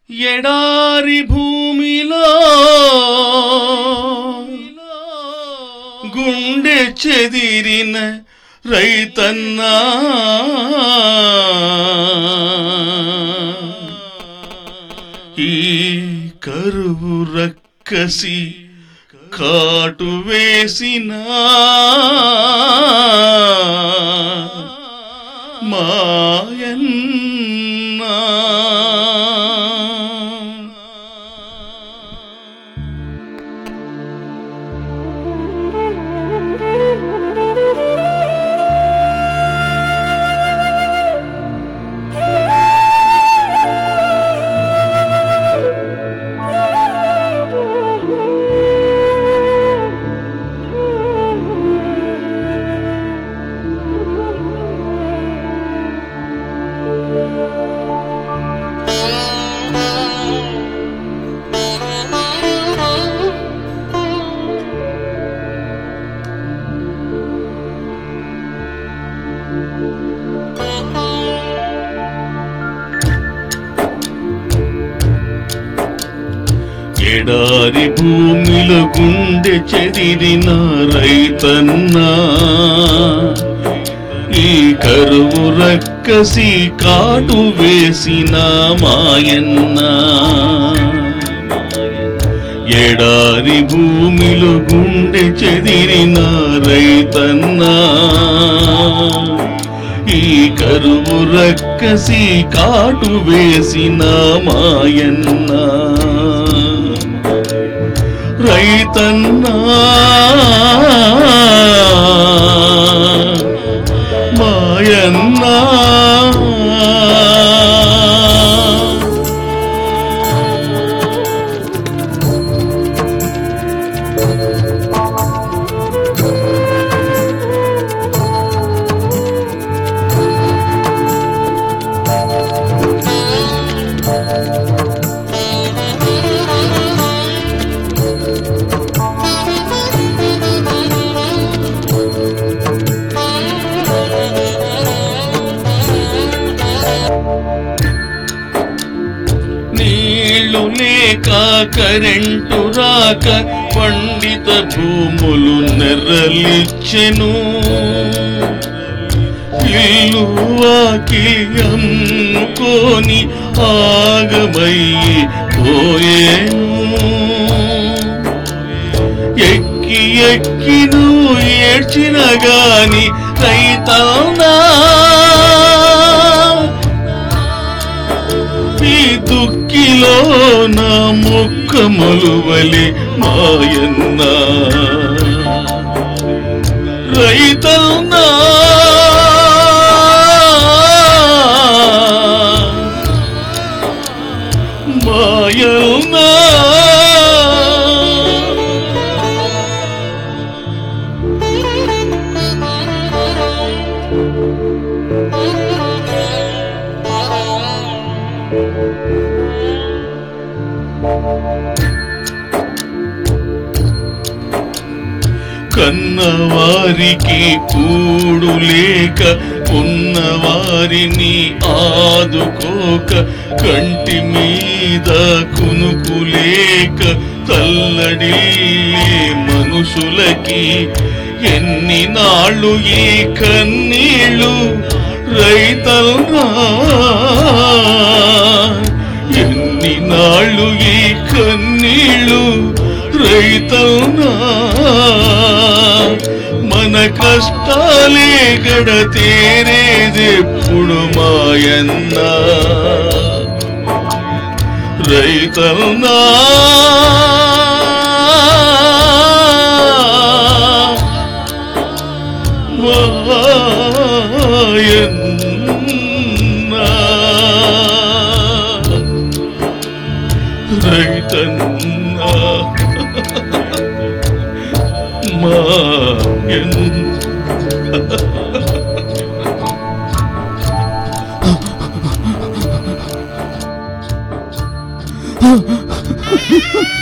ఎడారి భూమిలో గుండె చెదిరిన రైతన్నా ఈ కరువు రక్కసి కాటు వేసిన మాయన్నా ఎడారి భూమిలో గుండె చెదిరిన రైతన్నా ఈ కరువు రక్కసి కాటు వేసిన మాయన్నా ఎడారి భూమిలో గుండె చెదిరిన రైతన్నా ఈ కరువు రక్కసి కాటు వేసిన మాయన్నా రైతన్నా మాయన్నా నీళ్లు లేక కరెంటు రాక పండిత భూములు నెర్రలిచ్చెను ఇల్లు వాకిలి అమ్ముకొని ఆగమయ్యి పోయేను ఎక్కి ఎక్కి నువ్వు ఏడ్చిన గాని రైతన్నా ఈ దుఃఖిలో నా ముఖములు వలి మాయన్న రైతన్నా మాయన్నా కన్నవారికి కూడు లేక ఉన్నవారిని ఆదుకోక కంటి మీద కునుకు లేక తల్లడిల్లే మనుషులకి ఎన్ని నాళ్ళు ఈ కన్నీళ్ళు రైతల్నా ఎన్ని నాళ్ళు ఈ కన్నీళ్ళు రైతల్నా మన కష్టాలే గడ తీరేదెప్పుడు మాయన్నా రైతల్నా మాయన్నా రైతన్నా మాయన్నా ఆ